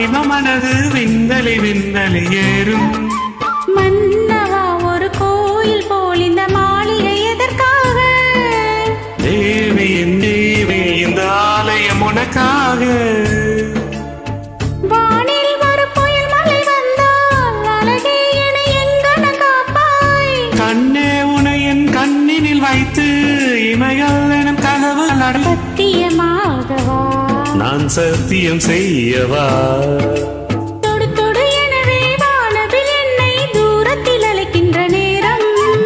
வாலிப மனது விண்வெளி விண்வெளி ஏறும் மன்னவா ஒரு கோயில் போல் இந்த மாளிகை எதற்காக தேவியின் தேவி இந்த ஆலயம் உனக்காக வானில் ஒரு புயல் மழை வந்தால் அழகே என எங்கன காப்பாய் கண்ணே உனை என் கண்ணினில் வைத்து இமைகள் எனும் கனவு அடை சத்தியமாகவா நான் சத்தியம் செய்யவா தொடு தொடு எனவே வானவில் என்னை தூரத்தில் அழைக்கின்ற நேரம்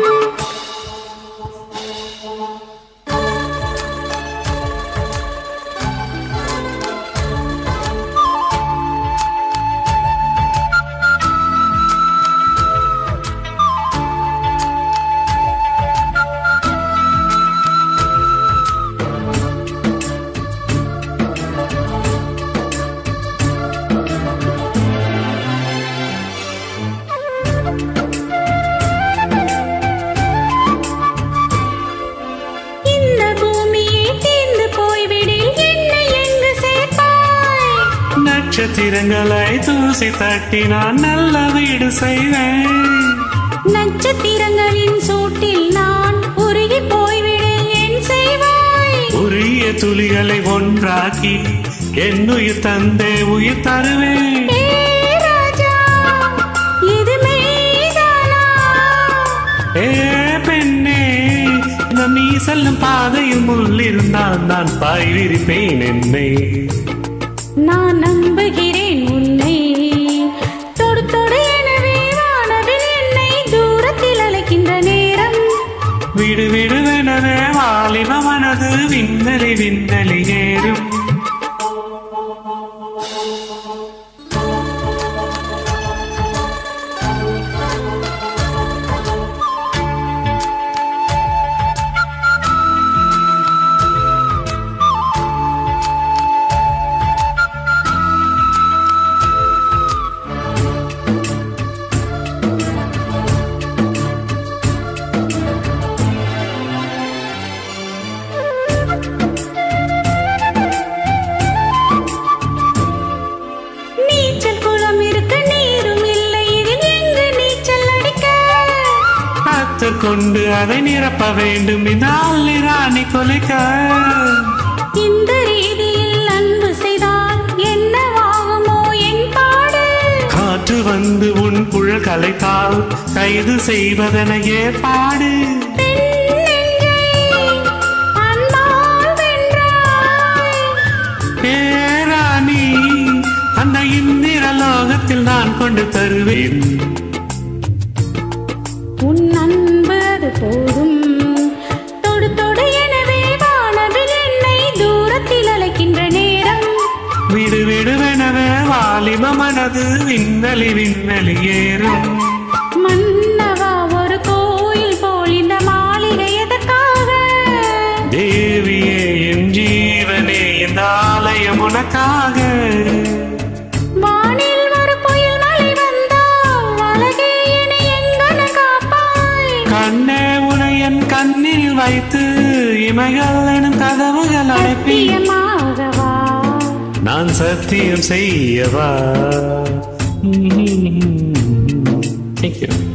இந்த பூமியே தீர்ந்து போய்விடில் என்னை எங்கு சேர்ப்பாய் நட்சத்திரங்களை தூசி தட்டி நான் நல்ல வீடு செய்வேன் நட்சத்திரங்களின் சூட்டில் நான் உருகி போய்விட என் செய்வாய் உரிய துளிகளை ஒன்றாக்கி என் உயிர் தந்தே உயிர் தருவேன் ஏ ராஜா இது மெய்தானா ஏ பெண்ணே நம் நீ செல்லும் பாதையில் முள் இருந்தால் நான் பாய் விரிப்பேன் என்னை நான் நம்புகிறேன் உன்னை தொடு தொடு எனவே வானவில் என்னை தூரத்தில் அழைக்கின்ற நேரம் விடு விடுவெனவே வாலிப மனது விண்வெளி விண்வெளி ஏறும் நீச்சல் குளம் இருக்க நீரும் இல்லை இதில் எங்கு நீச்சல் அடிக்க கத்தர் கொண்டு அதை நிரப்ப வேண்டும் இந்த அல்லி ராணி கொலைக்க இந்த ரீதியில் அன்பு செய்தால் என்னவாகுமோ என் பாடு காற்று வந்து உன் குழல் கலைத்தால் கைது செய்வதென ஏற்பாடு பெண் நெஞ்சை அன்பால் வென்றாய். ஏராணி அந்த இந்திர லோகத்தில் நான் கொண்டு தருவேன் உன் அன்பு அது போதும் தொடு தொடு எனவே வானவில் என்னை தூரத்தில் அழைக்கின்ற நேரம் விடு விடுவெனவே வாலிப மனது விண்வெளி விண்வெளி ஏறும் மன்னவா ஒரு கோயில் போல் இந்த மாளிகை எதற்காக தேவியே என் ஜீவனே இந்த ஆலயம் உனக்காக வானில் ஒரு புயல் மழை வந்தால் அழகே என எங்கன காப்பாய் கண்ணே உனை என் கண்ணில் வைத்து இமைகள் எனும் கதவுகள் அடைப்பேன் சத்தியமாகவா நான் சத்தியம் செய்யவா Thank you.